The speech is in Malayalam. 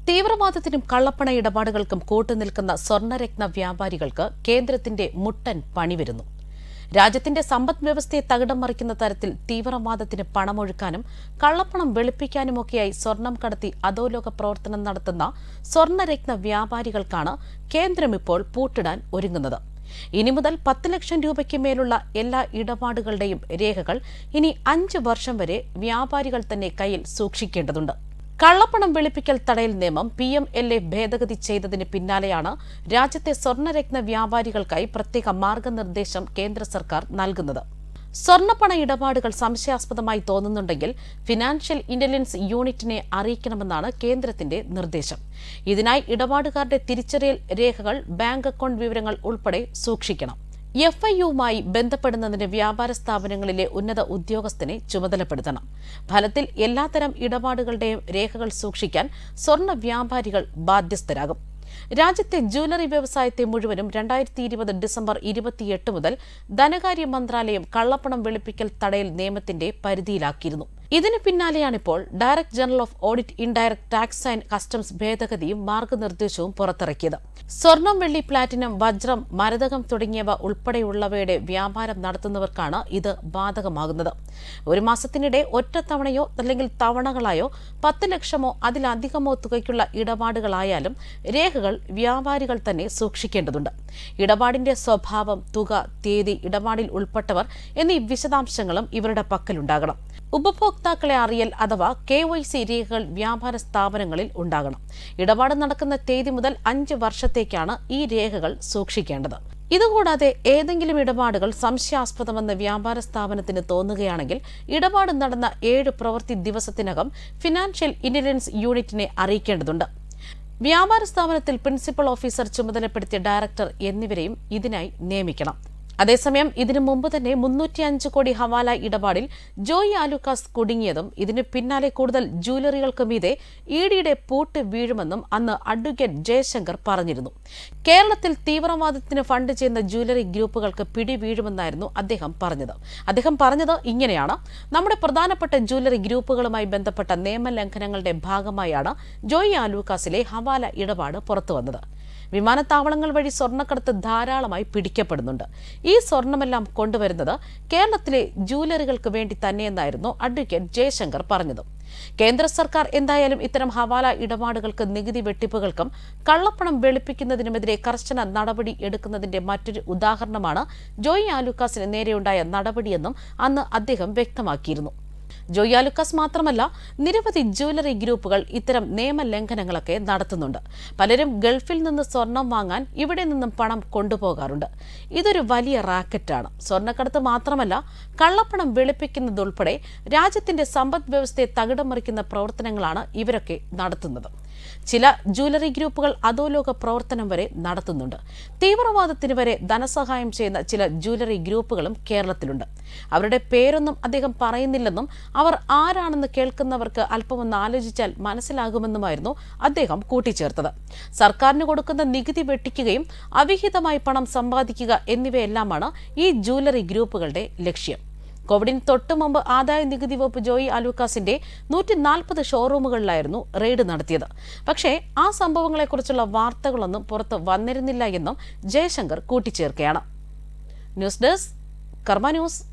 തീവ്രവാദത്തിനും കള്ളപ്പണ ഇടപാടുകൾക്കും കൂട്ടുനിൽക്കുന്ന സ്വർണ്ണരത്ന വ്യാപാരികൾക്ക് കേന്ദ്രത്തിന്റെ മുട്ടൻ പണി വരുന്നു രാജ്യത്തിന്റെ സമ്പദ് വ്യവസ്ഥയെ തകിടം മറിക്കുന്ന തരത്തിൽ തീവ്രവാദത്തിന് പണമൊഴുക്കാനും കള്ളപ്പണം വെളുപ്പിക്കാനുമൊക്കെയായി സ്വർണം കടത്തി അധോലോക പ്രവർത്തനം നടത്തുന്ന സ്വർണ്ണരത്ന വ്യാപാരികൾക്കാണ് കേന്ദ്രം ഇപ്പോൾ പൂട്ടിടാൻ ഒരുങ്ങുന്നത് ഇനി മുതൽ പത്ത് ലക്ഷം രൂപയ്ക്ക് മേലുള്ള എല്ലാ ഇടപാടുകളുടെയും രേഖകൾ ഇനി അഞ്ച് വർഷം വരെ വ്യാപാരികൾ തന്നെ കയ്യിൽ സൂക്ഷിക്കേണ്ടതുണ്ട് കള്ളപ്പണം വെളുപ്പിക്കൽ തടയൽ നിയമം പി എം എൽ എ ഭേദഗതി ചെയ്തതിന് പിന്നാലെയാണ് രാജ്യത്തെ സ്വർണ്ണരത്ന വ്യാപാരികൾക്കായി പ്രത്യേക മാർഗനിർദ്ദേശം കേന്ദ്ര സർക്കാർ നൽകുന്നത് സ്വർണ്ണപ്പണ ഇടപാടുകൾ സംശയാസ്പദമായി തോന്നുന്നുണ്ടെങ്കിൽ ഫിനാൻഷ്യൽ ഇന്റലിജൻസ് യൂണിറ്റിനെ അറിയിക്കണമെന്നാണ് കേന്ദ്രത്തിന്റെ നിർദ്ദേശം ഇതിനായി ഇടപാടുകാരുടെ തിരിച്ചറിയൽ രേഖകൾ ബാങ്ക് അക്കൌണ്ട് വിവരങ്ങൾ ഉൾപ്പെടെ സൂക്ഷിക്കണം എഫ് ഐ യുമായി ബന്ധപ്പെടുന്നതിന് വ്യാപാര സ്ഥാപനങ്ങളിലെ ഉന്നത ഉദ്യോഗസ്ഥനെ ചുമതലപ്പെടുത്തണം ഫലത്തിൽ എല്ലാത്തരം ഇടപാടുകളുടെയും രേഖകൾ സൂക്ഷിക്കാൻ സ്വർണ്ണ വ്യാപാരികൾ ബാധ്യസ്ഥരാകും രാജ്യത്തെ ജ്വല്ലറി വ്യവസായത്തെ മുഴുവനും രണ്ടായിരത്തി ഇരുപത് ഡിസംബർ ഇരുപത്തിയെട്ട് മുതൽ ധനകാര്യ മന്ത്രാലയം കള്ളപ്പണം വെളുപ്പിക്കൽ തടയൽ നിയമത്തിന്റെ പരിധിയിലാക്കിയിരുന്നു ഇതിന് പിന്നാലെയാണിപ്പോൾ direct general of audit indirect tax and customs ഭേദഗതിയും മാർഗനിർദ്ദേശവും പുറത്തിറക്കിയത് സ്വർണം വെള്ളി പ്ലാറ്റിനം വജ്രം മരതകം തുടങ്ങിയവ ഉൾപ്പെടെയുള്ളവയുടെ വ്യാപാരം നടത്തുന്നവർക്കാണ് ഇത് ബാധകമാകുന്നത് ഒരു മാസത്തിനിടെ ഒറ്റത്തവണയോ അല്ലെങ്കിൽ തവണകളായോ പത്ത് ലക്ഷമോ അതിലധികമോ തുകയ്ക്കുള്ള ഇടപാടുകളായാലും രേഖകൾ വ്യാപാരികൾ തന്നെ സൂക്ഷിക്കേണ്ടതുണ്ട് ഇടപാടിന്റെ സ്വഭാവം തുക തീയതി ഇടപാടിൽ ഉൾപ്പെട്ടവർ എന്നീ വിശദാംശങ്ങളും ഇവരുടെ പക്കലുണ്ടാകണം ഉപഭോക്താക്കളെ അറിയൽ അഥവാ കെ വൈ സി രേഖകൾ വ്യാപാര സ്ഥാപനങ്ങളിൽ ഉണ്ടാകണം ഇടപാട് നടക്കുന്ന തീയതി മുതൽ അഞ്ച് വർഷത്തേക്കാണ് ഈ രേഖകൾ സൂക്ഷിക്കേണ്ടത് ഇതുകൂടാതെ ഏതെങ്കിലും ഇടപാടുകൾ സംശയാസ്പദമെന്ന് വ്യാപാര സ്ഥാപനത്തിന് തോന്നുകയാണെങ്കിൽ ഇടപാട് നടന്ന ഏഴ് പ്രവൃത്തി ദിവസത്തിനകം ഫിനാൻഷ്യൽ ഇന്റലിജൻസ് യൂണിറ്റിനെ അറിയിക്കേണ്ടതുണ്ട് വ്യാപാര സ്ഥാപനത്തിൽ പ്രിൻസിപ്പൽ ഓഫീസർ ചുമതലപ്പെടുത്തിയ ഡയറക്ടർ എന്നിവരെയും ഇതിനായി നിയമിക്കണം അതേസമയം ഇതിനു മുമ്പ് തന്നെ മുന്നൂറ്റിയഞ്ച് കോടി ഹവാല ഇടപാടിൽ ജോയി ആലുക്കാസ് കുടുങ്ങിയതും ഇതിന് പിന്നാലെ കൂടുതൽ ജ്വല്ലറികൾക്ക് മീതെ ഇ ഡിയുടെ പൂട്ട് വീഴുമെന്നും അന്ന് അഡ്വക്കേറ്റ് ജയശങ്കർ പറഞ്ഞിരുന്നു കേരളത്തിൽ തീവ്രവാദത്തിന് ഫണ്ട് ചെയ്യുന്ന ജ്വല്ലറി ഗ്രൂപ്പുകൾക്ക് പിടി വീഴുമെന്നായിരുന്നു അദ്ദേഹം പറഞ്ഞത് അദ്ദേഹം പറഞ്ഞത് ഇങ്ങനെയാണ് നമ്മുടെ പ്രധാനപ്പെട്ട ജ്വല്ലറി ഗ്രൂപ്പുകളുമായി ബന്ധപ്പെട്ട നിയമലംഘനങ്ങളുടെ ഭാഗമായാണ് ജോയി ആലൂക്കാസിലെ ഹവാല ഇടപാട് പുറത്തുവന്നത് വിമാനത്താവളങ്ങൾ വഴി സ്വർണ്ണക്കടത്ത് ധാരാളമായി പിടിക്കപ്പെടുന്നുണ്ട് ഈ സ്വർണമെല്ലാം കൊണ്ടുവരുന്നത് കേരളത്തിലെ ജൂവലറികൾക്ക് വേണ്ടി തന്നെയെന്നായിരുന്നു അഡ്വക്കേറ്റ് ജയശങ്കർ പറഞ്ഞത് കേന്ദ്ര സർക്കാർ എന്തായാലും ഇത്തരം ഹവാല ഇടപാടുകൾക്ക് നികുതി വെട്ടിപ്പുകൾക്കും കള്ളപ്പണം വെളുപ്പിക്കുന്നതിനുമെതിരെ കർശന നടപടി എടുക്കുന്നതിന്റെ മറ്റൊരു ഉദാഹരണമാണ് ജോയി ആലുക്കാസിന് നേരെയുണ്ടായ നടപടിയെന്നും അന്ന് അദ്ദേഹം വ്യക്തമാക്കിയിരുന്നു ജോയി ആലുക്കാസ് മാത്രമല്ല നിരവധി ജ്വല്ലറി ഗ്രൂപ്പുകൾ ഇത്തരം നിയമലംഘനങ്ങളൊക്കെ നടത്തുന്നുണ്ട് പലരും ഗൾഫിൽ നിന്ന് സ്വർണം വാങ്ങാൻ ഇവിടെ നിന്നും പണം കൊണ്ടുപോകാറുണ്ട് ഇതൊരു വലിയ റാക്കറ്റാണ് സ്വർണ്ണക്കടത്ത് മാത്രമല്ല കള്ളപ്പണം വെളുപ്പിക്കുന്നതുൾപ്പെടെ രാജ്യത്തിന്റെ സമ്പദ് വ്യവസ്ഥയെ തകിടം മറിക്കുന്ന പ്രവർത്തനങ്ങളാണ് ഇവരൊക്കെ നടത്തുന്നത് ചില ജ്വല്ലറി ഗ്രൂപ്പുകൾ അധോലോക പ്രവർത്തനം വരെ നടത്തുന്നുണ്ട് തീവ്രവാദത്തിന് വരെ ധനസഹായം ചെയ്യുന്ന ചില ജ്വല്ലറി ഗ്രൂപ്പുകളും കേരളത്തിലുണ്ട് അവരുടെ പേരൊന്നും അദ്ദേഹം പറയുന്നില്ലെന്നും അവർ ആരാണെന്ന് കേൾക്കുന്നവർക്ക് അല്പമൊന്ന് ആലോചിച്ചാൽ മനസ്സിലാകുമെന്നുമായിരുന്നു അദ്ദേഹം കൂട്ടിച്ചേർത്തത് സർക്കാരിന് കൊടുക്കുന്ന നികുതി വെട്ടിക്കുകയും അവിഹിതമായി പണം സമ്പാദിക്കുക എന്നിവയെല്ലാമാണ് ഈ ജ്വല്ലറി ഗ്രൂപ്പുകളുടെ ലക്ഷ്യം കോവിഡിന് തൊട്ടു മുമ്പ് ആദായ നികുതി വകുപ്പ് ജോയി അലൂക്കാസിന്റെ നൂറ്റി നാൽപ്പത് ഷോറൂമുകളിലായിരുന്നു റെയ്ഡ് നടത്തിയത് പക്ഷേ ആ സംഭവങ്ങളെക്കുറിച്ചുള്ള വാർത്തകളൊന്നും പുറത്ത് വന്നിരുന്നില്ല എന്നും ജയശങ്കർ കൂട്ടിച്ചേർക്കുകയാണ് ന്യൂസ് ഡെസ്ക് കർമ്മ ന്യൂസ്